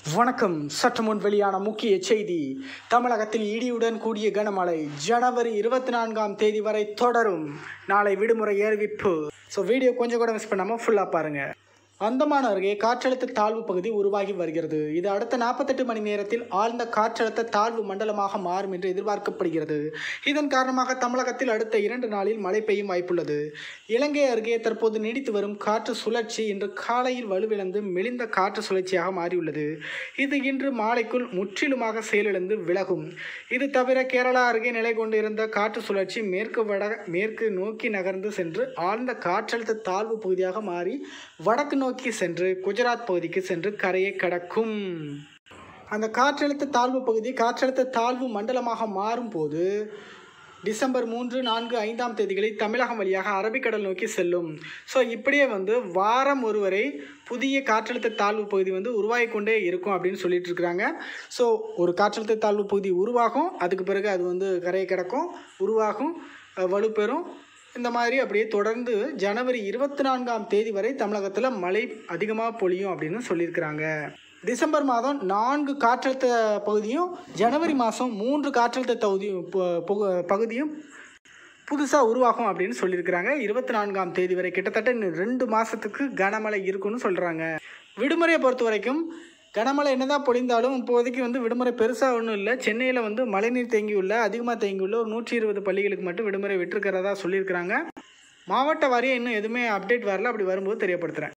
வணக்கம் சற்று முன் வெளியான முக்கிய செய்தி தமிழகத்தில் இடியுடன் கூடிய கனமழை ஜனவரி இருபத்தி நான்காம் தேதி வரை தொடரும் நாளை விடுமுறை அறிவிப்பு ஸோ வீடியோ கொஞ்சம் கூட மிஸ் பண்ணாமல் ஃபுல்லாக பாருங்கள் அந்தமான் அருகே காற்றழுத்த தாழ்வு பகுதி உருவாகி வருகிறது இது அடுத்த நாற்பத்தெட்டு மணி நேரத்தில் ஆழ்ந்த காற்றழுத்த தாழ்வு மண்டலமாக மாறும் என்று எதிர்பார்க்கப்படுகிறது இதன் காரணமாக தமிழகத்தில் அடுத்த இரண்டு நாளில் மழை பெய்யும் வாய்ப்புள்ளது இலங்கை அருகே தற்போது நீடித்து வரும் காற்று சுழற்சி இன்று காலையில் வலுவிழந்து மெலிந்த காற்று சுழற்சியாக மாறியுள்ளது இது இன்று மாலைக்குள் முற்றிலுமாக செயலிழந்து விலகும் இது தவிர கேரளா அருகே நிலை கொண்டிருந்த காற்று சுழற்சி மேற்கு வட மேற்கு நோக்கி நகர்ந்து சென்று ஆழ்ந்த காற்றழுத்த தாழ்வு பகுதியாக மாறி வடக்கு நோக்கி சென்று குஜராத் பகுதிக்கு சென்று கரையை கடக்கும் அந்த காற்றழுத்த தாழ்வு பகுதி காற்றழுத்த தாழ்வு மண்டலமாக மாறும்போது டிசம்பர் மூன்று நான்கு ஐந்தாம் தேதிகளில் தமிழகம் வழியாக அரபிக்கடல் நோக்கி செல்லும் ஸோ இப்படியே வந்து வாரம் ஒருவரை புதிய காற்றழுத்த தாழ்வு பகுதி வந்து உருவாகி கொண்டே இருக்கும் அப்படின்னு சொல்லிட்டு இருக்கிறாங்க ஸோ ஒரு காற்றழுத்த தாழ்வு பகுதி உருவாகும் அதுக்கு பிறகு அது வந்து கரையை கிடக்கும் உருவாகும் அஹ், வலுப்பெறும் இந்த மாதிரி அப்படியே தொடர்ந்து ஜனவரி இருபத்தி நான்காம் தேதி வரை தமிழகத்தில் மழை அதிகமாக பொழியும் அப்படின்னு சொல்லியிருக்கிறாங்க டிசம்பர் மாதம் நான்கு காற்றழுத்த பகுதியும் ஜனவரி மாதம் மூன்று காற்றழுத்த தகுதியும் ப- பகு- பகுதியும் புதுசாக உருவாகும் அப்படின்னு சொல்லியிருக்கிறாங்க இருபத்தி நான்காம் தேதி வரை கிட்டத்தட்ட இன்னும் ரெண்டு மாதத்துக்கு கனமழை இருக்குன்னு சொல்கிறாங்க விடுமுறையை பொறுத்த வரைக்கும் கனமழை என்னதான் பொழிந்தாலும் இப்போதைக்கு வந்து விடுமுறை பெருசாக ஒன்றும் இல்லை சென்னையில் வந்து மழைநீர் தேங்கியுள்ள அதிகமாக தேங்கியுள்ள ஒரு நூற்றி இருபது பள்ளிகளுக்கு மட்டும் விடுமுறை விட்டிருக்கிறதா சொல்லியிருக்கிறாங்க மாவட்ட வாரியாக இன்னும் எதுவுமே அப்டேட் வரல அப்படி வரும்போது தெரியப்படுத்துகிறேன்